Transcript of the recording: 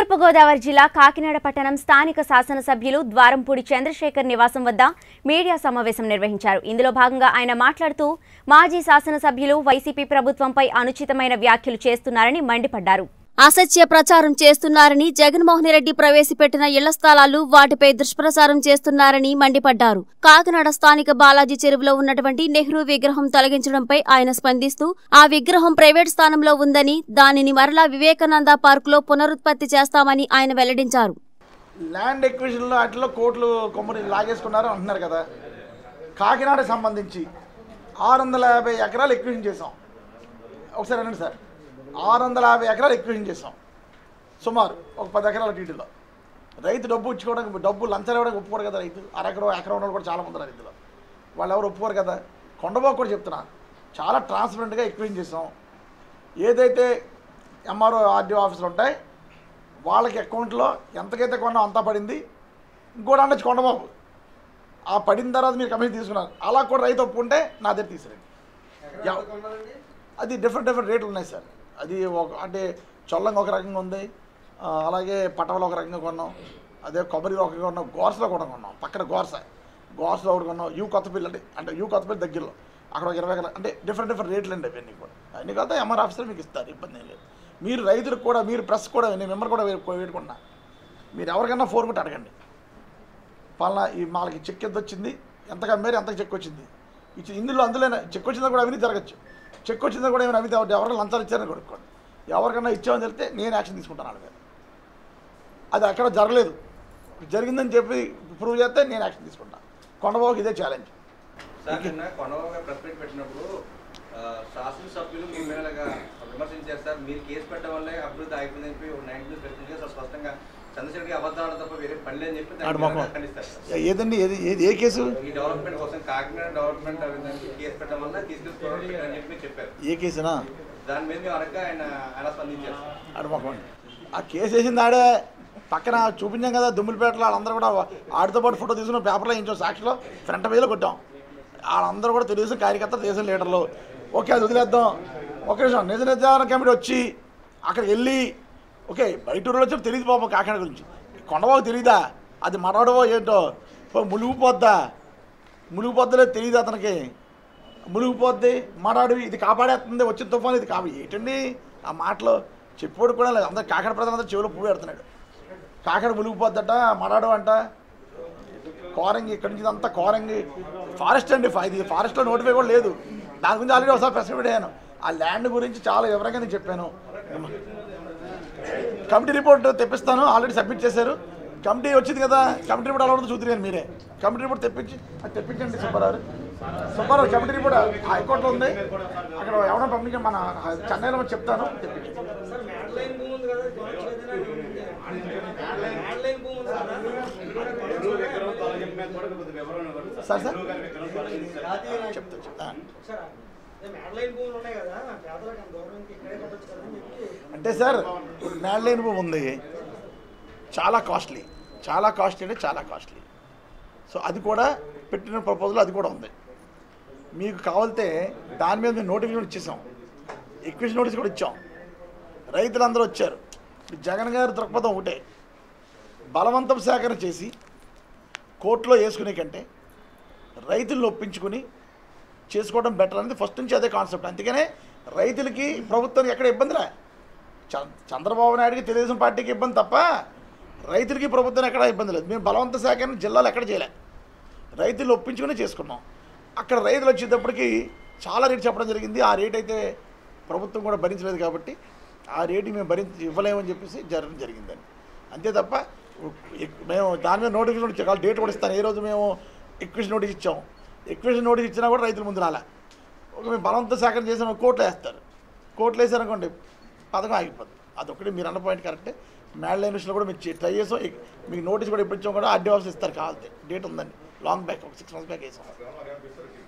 తూర్పుగోదావరి జిల్లా కాకినాడ పట్టణం స్థానిక శాసనసభ్యులు ద్వారంపూడి చంద్రశేఖర్ నివాసం వద్ద మీడియా సమావేశం నిర్వహించారు ఇందులో భాగంగా ఆయన మాట్లాడుతూ మాజీ శాసనసభ్యులు వైసీపీ ప్రభుత్వంపై అనుచితమైన వ్యాఖ్యలు చేస్తున్నారని మండిపడ్డారు అసత్య ప్రచారం చేస్తున్నారని జగన్మోహన్ రెడ్డి ప్రవేశపెట్టిన ఇళ్ల స్థలాలు వాటిపై దుష్ప్రచారం చేస్తున్నారని మండిపడ్డారు కాకినాడ స్థానిక బాలాజీ చెరువులో ఉన్నటువంటి నెహ్రూ విగ్రహం తొలగించడంపై ఆయన స్పందిస్తూ ఆ విగ్రహం ప్రైవేట్ స్థానంలో ఉందని దానిని మరలా వివేకానంద పార్కులో పునరుత్పత్తి చేస్తామని ఆయన వెల్లడించారు ల్యాండ్ ఎక్విజిషన్లో వాటిలో కోట్లు కొమ్మని లాగేసుకున్నారు అంటున్నారు కదా కాకినాడకు సంబంధించి ఆరు వందల యాభై ఎకరాలు ఎక్విజిషన్ చేసాం ఒకసారి అనండి సార్ ఆరు వందల యాభై ఎకరాలు ఎక్విజిషన్ చేసాం సుమారు ఒక పది ఎకరాల టీటీలో రైతు డబ్బు ఇచ్చుకోవడానికి డబ్బు లంచాలు ఇవ్వడానికి ఒప్పుకోరు కదా రైతు అరెకరం ఎకరం ఉన్న వాళ్ళు కూడా చాలా మంది ఉన్నారు రైతులు వాళ్ళు ఎవరు ఒప్పుకోరు కదా కొండబాబు కూడా చెప్తున్నా చాలా ట్రాన్స్పరెంట్గా ఎక్విజిషన్ చేసాం ఏదైతే ఎంఆర్ఓ ఆర్డీఓ ఆఫీసులు ఉంటాయి వాళ్ళకి అకౌంట్లో ఎంతకైతే కొన్నాం అంతా పడింది ఇంకోటి అనొచ్చు కొండబాబు ఆ పడిన తర్వాత మీరు కమిషన్ తీసుకున్నారు అలా కూడా రైతు ఒప్పుకుంటే నా దగ్గర తీసుకురండి ఎవ- అది డిఫరెంట్ డిఫరెంట్ రేట్లు ఉన్నాయి సార్ అది ఒక అంటే చొల్లంగా ఒక రకంగా ఉంది ఆ, అలాగే పటవలో ఒక రకంగా కొన్నాం అదే కొబ్బరిలో ఒక కొన్నాం గోర్స్లో కూడా కొన్నాం పక్కన గోర్స గోర్స్లో ఒకటి కొన్నాం యూ కొత్తపల్లి అంటే అంటే యూ కొత్తపల్లి దగ్గరలో అక్కడ ఒక ఇరవై ఎకరాలు అంటే డిఫరెంట్ డిఫరెంట్ రేట్లు అండి అవన్నీ కూడా అన్ని కదా ఎంఆర్ ఆఫీసర్ మీకు ఇస్తారు ఇబ్బంది ఏం లేదు మీరు రైతులకు కూడా మీరు ప్రెస్ కూడా నేను మిమ్మల్ని కూడా వే- వేడుకున్నా మీరు ఎవరికన్నా ఫోన్ కొట్టి అడగండి పలానా ఈ వాళ్ళకి చెక్ ఎంత వచ్చింది ఎంత కమ్మారు ఎంత చెక్ వచ్చింది ఇచ్చి ఇందులో అందులోనే చెక్ వచ్చిందా కూడా అవినీతి జరగచ్చు చెక్ వచ్చిందా కూడా ఏమైనా అవినీతి అవ్వదు ఎవరైనా లంచాలు ఇచ్చారని కొడుకోండి ఎవరికన్నా ఇచ్చామని తెలిస్తే నేను యాక్షన్ తీసుకుంటాను వాళ్ళ మీద అది అక్కడ జరగలేదు జరిగిందని చెప్పి ప్రూవ్ చేస్తే నేను యాక్షన్ తీసుకుంటాను కొండబాబుకి ఇదే ఛాలెంజ్ సార్ నిన్న కొండబాబు ప్రెస్ మీట్ పెట్టినప్పుడు ఆ, శాసనసభ్యులు మీ మీద ఇలాగా విమర్శించారు సార్ మీరు కేసు పెట్టడం వల్లే అభివృద్ధి ఆగిపోయిందని చెప్పి ఒక నైన్టీ పెట్టింది సార్ స్పష్టంగా చంద్రశేఖర్కి అబద్ధాలు తప్ప వేరే పని లేదని చెప్పి దాన్ని ఆడు మొహం. మీరు ఖండిస్తారు సార్. ఏదండి ఏది ఏది ఏ కేసు ఈ డెవలప్మెంట్ కోసం కాకినాడ డెవలప్మెంట్ అభివృద్ధి కేసు పెట్టడం వల్ల తీసుకెళ్ళి కోర్టులో పెట్టారని చెప్పి మీరు చెప్పారు ఏ కేసునా దాని మీద మేము అనగా ఆయన ఆయన స్పందించారు సార్. అడమకండి ఆ కేసు వేసింది ఆడే పక్కన చూపించాం కదా దుమ్ములపేటలో వాళ్ళందరూ కూడా ఆడితో పాటు ఫోటో తీసుకున్న పేపర్లో వేయించాం సాక్షిలో ఫ్రంట్ పేజీలో కొట్టాం వాళ్ళందరూ కూడా తెలుగుదేశం కార్యకర్తలు దేశం లీడర్లు ఓకే అది వదిలేద్దాం ఒక నిమిషం నిజ నిర్ధారణ కమిటీ వచ్చి అక్కడికి వెళ్ళి ఓకే బయట ఊళ్ళో వచ్చి తెలియదు పాపం కాకినాడ గురించి కొండబాబు తెలియదా అది మనవడవో ఏంటో పో మునిగిపోద్దా మునిగిపోద్దలే తెలియదు అతనికి మునిగిపోద్ది మరాడివి ఇది కాపాడేస్తుంది వచ్చిన తుఫాను ఇది కాపాడు ఏంటండి ఆ మాటలో చెప్పాడు కూడా లేదు అందరు కాకడ ప్రధాన అందరూ చెవిలో పువ్వు పెడుతున్నాడు కాకడ మునిగిపోద్దట మరాడు అంట కోరంగి ఇక్కడి నుంచి అంతా కోరంగి ఫారెస్ట్ అండి ఫా- ఇది ఫారెస్ట్లో నోటిఫై కూడా లేదు దాని గురించి ఆల్రెడీ ఒకసారి ప్రెస్ మీట్ అయ్యాను ఆ ల్యాండ్ గురించి చాలా వివరంగా నేను చెప్పాను కమిటీ రిపోర్ట్ తెప్పిస్తాను ఆల్రెడీ సబ్మిట్ చేశారు కమిటీ వచ్చింది కదా కమిటీ రిపోర్ట్ అలా ఉంటుందో చూద్దరు మీరే కమిటీ రిపోర్ట్ తెప్పించి అది తెప్పించండి సుబ్బారావు సుబ్బారావు కమిటీ రిపోర్ట్ హైకోర్టులో ఉంది అక్కడ ఎవడో పంపించాం మన చెన్నైలో వచ్చి చెప్తాను తెప్పించండి మ్యాడ్లైన్ భూమి ఉంది కదా మ్యాడ్లైన్ భూమి ఉంది కదా సార్ సార్ చెప్తా చెప్తా సరే మ్యాడ్లైన్ భూములు ఉన్నాయి కదా పేదలకు అంత దూరం నుంచి ఇక్కడే కట్టొచ్చు కదా అని చెప్పి అంటే సార్ ఇప్పుడు న్యాలైన భూమి ఉంది చాలా కాస్ట్లీ చాలా కాస్ట్లీ అంటే చాలా కాస్ట్లీ సో అది కూడా పెట్టిన ప్రపోజల్ అది కూడా ఉంది మీకు కావాలితే దాని మీద మేము నోటిఫికేషన్ ఇచ్చేసాం ఎక్విషన్ నోటీస్ కూడా ఇచ్చాం రైతులందరూ వచ్చారు జగన్ గారి దృక్పథం ఒకటే బలవంతం సేకరణ చేసి కోర్టులో వేసుకునే కంటే రైతులను ఒప్పించుకుని చేసుకోవడం బెటర్ అనేది ఫస్ట్ నుంచి అదే కాన్సెప్ట్ అందుకనే రైతులకి ప్రభుత్వానికి ఎక్కడ ఇబ్బందిలే చ- చంద్రబాబు నాయుడుకి తెలుగుదేశం పార్టీకి ఇబ్బంది తప్ప రైతులకి ప్రభుత్వం ఎక్కడ ఇబ్బంది లేదు మేము బలవంత సేకరణ జిల్లాలో ఎక్కడ చేయలే రైతులు ఒప్పించుకుని చేసుకున్నాం అక్కడ రైతులు వచ్చేటప్పటికి చాలా రేటు చెప్పడం జరిగింది ఆ రేట్ అయితే ప్రభుత్వం కూడా భరించలేదు కాబట్టి ఆ రేటు మేము భరించి ఇవ్వలేమని చెప్పేసి జరగడం జరిగిందని అంతే తప్ప ఎక్- మేము దాని మీద నోటిఫికేషన్ ఇచ్చాం డేట్ కూడా ఇస్తాను ఏ రోజు మేము ఎక్విషన్ నోటీస్ ఇచ్చాం ఎక్విషన్ నోటీస్ ఇచ్చినా కూడా రైతుల ముందు రాలే ఒక మేము బలవంత సేకరణ చేసిన కోర్టులో వేస్తారు కోర్టులో వేసారనుకోండి పథకం ఆగిపోతుంది అదొకటి మీరు అన్న పాయింట్ కరెక్టే మ్యాడ్ లైన్ విషయంలో కూడా మీరు చే- ట్రై చేసాం ఇక- మీకు నోటీస్ కూడా ఇప్పించాం కూడా ఆర్డీ ఆఫీస్ ఇస్తారు కావాలి డేట్ ఉందండి లాంగ్ బ్యాక్ ఒక సిక్స్ మంత్స్ బ్యాక్ వేసాం